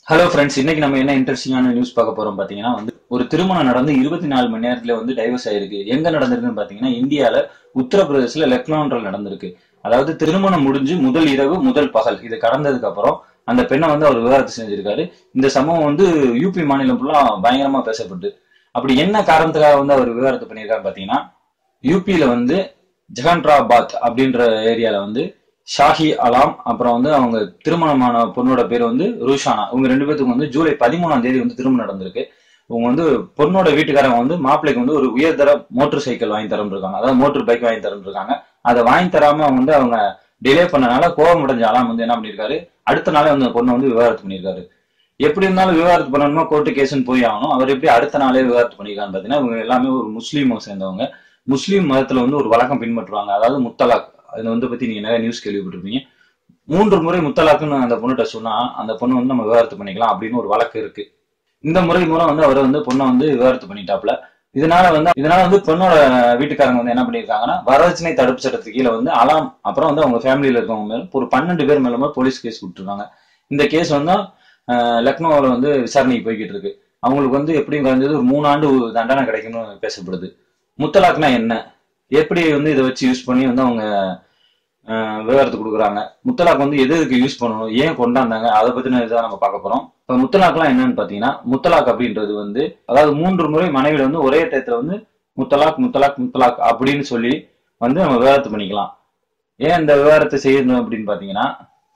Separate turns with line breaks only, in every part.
hello friends இன்னைக்கு நம்ம என்ன இன்ட்ரெஸ்டிங்கான நியூஸ் பார்க்க போறோம் பாத்தீங்கன்னா வந்து ஒரு திருமணம் நடந்து இருபத்தி நாலு மணி நேரத்துல வந்து டைவர்ஸ் ஆயிருக்கு எங்க நடந்திருக்குன்னு பாத்தீங்கன்னா இந்தியால உத்தரப்பிரதேசல லக்னோன்ற நடந்திருக்கு அதாவது திருமணம் முடிஞ்சு முதல் இரவு முதல் பகல் இது கடந்ததுக்கு அப்புறம் அந்த பெண்ணை வந்து அவர் விவாகரத்து செஞ்சிருக்காரு இந்த சம்பவம் வந்து யூபி மாநிலம் ஃபுல்லா பயங்கரமா பேசப்பட்டு அப்படி என்ன காரணத்துக்காக வந்து அவர் விவாகரத்து பண்ணியிருக்காரு பாத்தீங்கன்னா யூபியில வந்து ஜஹான்ராபாத் அப்படின்ற ஏரியால வந்து ஷாஹி அலாம் அப்புறம் வந்து அவங்க திருமணமான பொண்ணோட பேர் வந்து ரூஷானா இவங்க ரெண்டு பேத்துக்கும் வந்து ஜூலை பதிமூணாம் தேதி வந்து திருமணம் நடந்திருக்கு இவங்க வந்து பொண்ணோட வீட்டுக்காரங்க வந்து மாப்பிள்ளைக்கு வந்து ஒரு உயர்தர மோட்டார் சைக்கிள் வாங்கி தரன்னு இருக்காங்க அதாவது மோட்டர் பைக் வாங்கி தரன்னு இருக்காங்க அதை வாங்கி தராம வந்து அவங்க டிலே பண்ணனால கோபம் அடைஞ்ச அலாம் வந்து என்ன பண்ணிருக்காரு அடுத்த நாளே வந்து அந்த பொண்ணை வந்து விவாகரத்து பண்ணியிருக்காரு எப்படி இருந்தாலும் விவாகரத்து பண்ணணுமா கோர்ட்டு கேஸ்னு போய் ஆகணும் அவர் எப்படி அடுத்த நாளே விவாகரத்து பண்ணியிருக்கான்னு பாத்தீங்கன்னா இவங்க எல்லாமே ஒரு முஸ்லீமை சேர்ந்தவங்க முஸ்லீம் மதத்துல வந்து ஒரு வழக்கம் பின்பற்றுவாங்க அதாவது முத்தலாக் அதை வந்து பத்தி நீங்க நிறைய நியூஸ் கேள்விப்பட்டிருப்பீங்க மூன்று முறை முத்தலாக்குன்னு அந்த பொண்ணுகிட்ட சொன்னா அந்த பொண்ணு வந்து நம்ம விவாகரத்து பண்ணிக்கலாம் அப்படின்னு ஒரு வழக்கு இருக்கு இந்த முறை மூலம் வந்து அவர் வந்து பொண்ணை வந்து விவாகரத்து பண்ணிட்டாப்ல இதனால வந்து இதனால வந்து பொண்ணோட வீட்டுக்காரங்க வந்து என்ன பண்ணிருக்காங்கன்னா வரதட்சணை தடுப்பு சட்டத்துக்கு கீழே வந்து அலாம் அப்புறம் வந்து அவங்க ஃபேமிலியில இருக்கவங்க மேல ஒரு பன்னெண்டு பேர் மேல போலீஸ் கேஸ் கொடுத்துருக்காங்க இந்த கேஸ் வந்து ஆஹ், லக்னோவில் வந்து விசாரணைக்கு போய்கிட்டு இருக்கு அவங்களுக்கு வந்து எப்படியும் குறைஞ்சது ஒரு மூணு ஆண்டு தண்டனை கிடைக்கும்னு பேசப்படுது முத்தலாக்னா என்ன எப்படி வந்து இதை வச்சு யூஸ் பண்ணி வந்து அவங்க ஆஹ், விவரத்தை கொடுக்குறாங்க முத்தலாக் வந்து எது எதுக்கு யூஸ் பண்ணணும் ஏன் கொண்டாந்தாங்க அதை பத்தின இதான் நம்ம பார்க்க போறோம் இப்ப முத்தலாக்லாம் என்னன்னு பாத்தீங்கன்னா முத்தலாக் அப்படின்றது வந்து அதாவது மூன்று முறை மனைவிட வந்து ஒரே டயத்துல வந்து முத்தலாக் முத்தலாக் முத்தலாக் அப்படின்னு சொல்லி வந்து நம்ம விவாதத்தை பண்ணிக்கலாம் ஏன் இந்த விவாதத்தை செய்யணும் அப்படின்னு பாத்தீங்கன்னா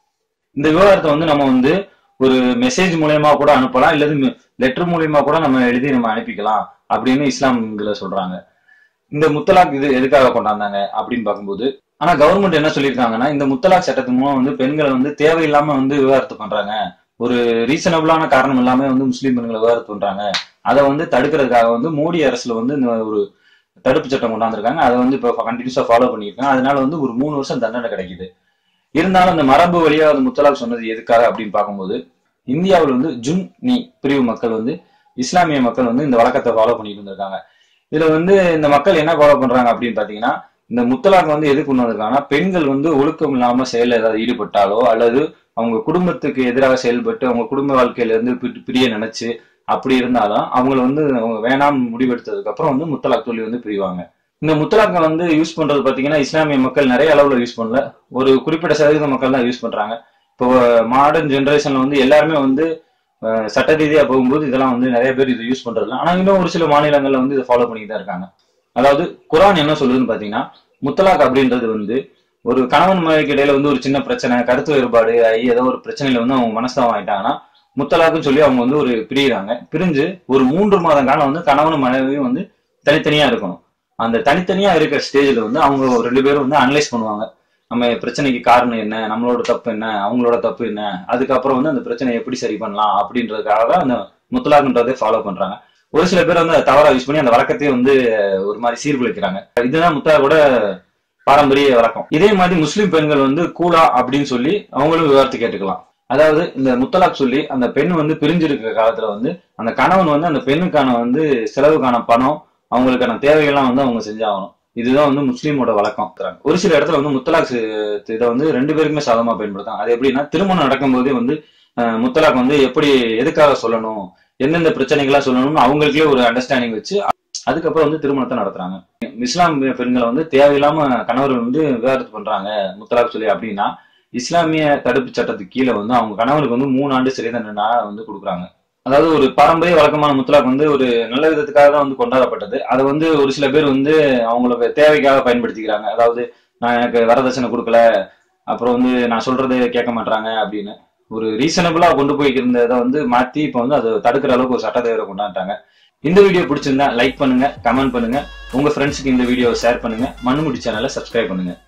இந்த விவாதத்தை வந்து நம்ம வந்து ஒரு மெசேஜ் மூலியமா கூட அனுப்பலாம் இல்லது லெட்டர் மூலியமா கூட நம்ம எழுதி நம்ம அனுப்பிக்கலாம் அப்படின்னு இஸ்லாம் இதுல சொல்றாங்க இந்த முத்தலாக் இது எதுக்காக கொண்டாந்தாங்க அப்படின்னு பார்க்கும்போது ஆனா கவர்மெண்ட் என்ன சொல்லியிருக்காங்கன்னா இந்த முத்தலாக் சட்டத்தின் மூலம் வந்து பெண்களை வந்து தேவையில்லாம வந்து விவாகரத்து பண்றாங்க ஒரு ரீசனபிளான காரணம் இல்லாம வந்து முஸ்லீம் பெண்களை விவாகரத்து பண்றாங்க அதை வந்து தடுக்கிறதுக்காக வந்து மோடி அரசுல வந்து இந்த ஒரு தடுப்பு சட்டம் கொண்டாந்துருக்காங்க அதை வந்து இப்போ கண்டினியூஸா ஃபாலோ பண்ணியிருக்காங்க அதனால வந்து ஒரு மூணு வருஷம் தண்டனை கிடைக்குது இருந்தாலும் அந்த மரபு வழியா அந்த முத்தலாக் சொன்னது எதுக்காக அப்படின்னு பார்க்கும்போது இந்தியாவில் வந்து ஜுன் நீ பிரிவு மக்கள் வந்து இஸ்லாமிய மக்கள் வந்து இந்த வழக்கத்தை ஃபாலோ பண்ணிட்டு இருந்திருக்காங்க இதுல வந்து இந்த மக்கள் என்ன ஃபாலோ பண்றாங்க அப்படின்னு பாத்தீங்கன்னா இந்த முத்தலாக் வந்து எதுக்கு கொண்டு வந்திருக்காங்கன்னா பெண்கள் வந்து ஒழுக்கம் இல்லாம செயல்ல ஏதாவது ஈடுபட்டாலோ அல்லது அவங்க குடும்பத்துக்கு எதிராக செயல்பட்டு அவங்க குடும்ப வாழ்க்கையில இருந்து பி- பிரிய நினைச்சு அப்படி இருந்தாலும் அவங்கள வந்து அவங்க வேணாம் முடிவெடுத்ததுக்கு அப்புறம் வந்து முத்தலாக் சொல்லி வந்து பிரிவாங்க இந்த முத்தலாக்கை வந்து யூஸ் பண்றது பாத்தீங்கன்னா இஸ்லாமிய மக்கள் நிறைய அளவுல யூஸ் பண்ணல ஒரு குறிப்பிட்ட சதவீத மக்கள் தான் யூஸ் பண்றாங்க இப்போ மாடர்ன் ஜெனரேஷன்ல வந்து எல்லாருமே வந்து அஹ், சட்ட ரீதியா போகும்போது இதெல்லாம் வந்து நிறைய பேர் இதை யூஸ் பண்றது இல்ல ஆனா இன்னும் ஒரு சில மாநிலங்கள்ல வந்து இதை ஃபாலோ பண்ணிட்டு தான் இருக்காங்க அதாவது குரான் என்ன சொல்லுதுன்னு பாத்தீங்கன்னா முத்தலாக் அப்படின்றது வந்து ஒரு கணவன் மனைவிக்கு இடையில வந்து ஒரு சின்ன பிரச்சனை கருத்து வேறுபாடு ஆகி ஏதோ ஒரு பிரச்சனையில வந்து அவங்க மனஸ்தாபம் ஆயிட்டாங்கன்னா முத்தலாக்குன்னு சொல்லி அவங்க வந்து ஒரு பிரியிறாங்க பிரிஞ்சு ஒரு மூன்று மாதம் காலம் வந்து கணவனும் மனைவியும் வந்து தனித்தனியா இருக்கணும் அந்த தனித்தனியா இருக்கிற ஸ்டேஜ்ல வந்து அவங்க ஒரு ரெண்டு பேரும் வந்து அனலைஸ் பண்ணுவாங்க நம்ம பிரச்சனைக்கு காரணம் என்ன நம்மளோட தப்பு என்ன அவங்களோட தப்பு என்ன அதுக்கப்புறம் வந்து அந்த பிரச்சனையை எப்படி சரி பண்ணலாம் அப்படின்றதுக்காக தான் அந்த முத்தலாக்குன்றதை ஃபாலோ பண்றாங்க ஒரு சில பேர் வந்து அதை தவறா யூஸ் பண்ணி அந்த வழக்கத்தையும் வந்து ஒரு மாதிரி சீர்குலைக்கிறாங்க இதுதான் முத்தலாகோட பாரம்பரிய வழக்கம் இதே மாதிரி முஸ்லிம் பெண்கள் வந்து கூலா அப்படின்னு சொல்லி அவங்களும் விவரத்தை கேட்டுக்கலாம் அதாவது இந்த முத்தலாக் சொல்லி அந்த பெண் வந்து பிரிஞ்சிருக்கிற காலத்துல வந்து அந்த கணவன் வந்து அந்த பெண்ணுக்கான வந்து செலவுக்கான பணம் அவங்களுக்கான தேவைகள்லாம் வந்து அவங்க செஞ்சாகணும் இதுதான் வந்து முஸ்லீமோட வழக்கம் ஒரு சில இடத்துல வந்து முத்தலாக் சி- இதை வந்து ரெண்டு பேருக்குமே சாதகமா பயன்படுத்தாங்க அது எப்படின்னா திருமணம் நடக்கும்போதே வந்து அஹ், முத்தலாக் வந்து எப்படி எதுக்காக சொல்லணும் எந்தெந்த பிரச்சனைகளா சொல்லணும்னு அவங்களுக்கே ஒரு அண்டர்ஸ்டாண்டிங் வச்சு அதுக்கப்புறம் வந்து திருமணத்தை நடத்துறாங்க இஸ்லாமிய பெண்களை வந்து தேவையில்லாம கணவர்கள் வந்து விவாகரத்து பண்றாங்க முத்தலாக் சொல்லி அப்படின்னா இஸ்லாமிய தடுப்பு சட்டத்துக்கு கீழே வந்து அவங்க கணவனுக்கு வந்து மூணு ஆண்டு சிறை தண்டனை வந்து கொடுக்குறாங்க அதாவது ஒரு பாரம்பரிய வழக்கமான முத்தலாக் வந்து ஒரு நல்ல விதத்துக்காக தான் வந்து கொண்டாடப்பட்டது அதை வந்து ஒரு சில பேர் வந்து அவங்களுக்கு தேவைக்காக பயன்படுத்திக்கிறாங்க அதாவது நான் எனக்கு வரதட்சணை கொடுக்கல அப்புறம் வந்து நான் சொல்றது கேட்க மாட்டாங்க அப்படின்னு ஒரு ரீசனபிளா கொண்டு போய் இருந்ததை வந்து மாத்தி இப்போ வந்து அதை தடுக்கிற அளவுக்கு ஒரு சட்டத்தை வேற கொண்டாண்டாங்க இந்த வீடியோ பிடிச்சிருந்தா லைக் பண்ணுங்க கமெண்ட் பண்ணுங்க உங்க ஃப்ரெண்ட்ஸுக்கு இந்த வீடியோவை ஷேர் பண்ணுங்க மண்ணுமுடி சேனலை சப்ஸ்கிரைப் பண்ணுங்க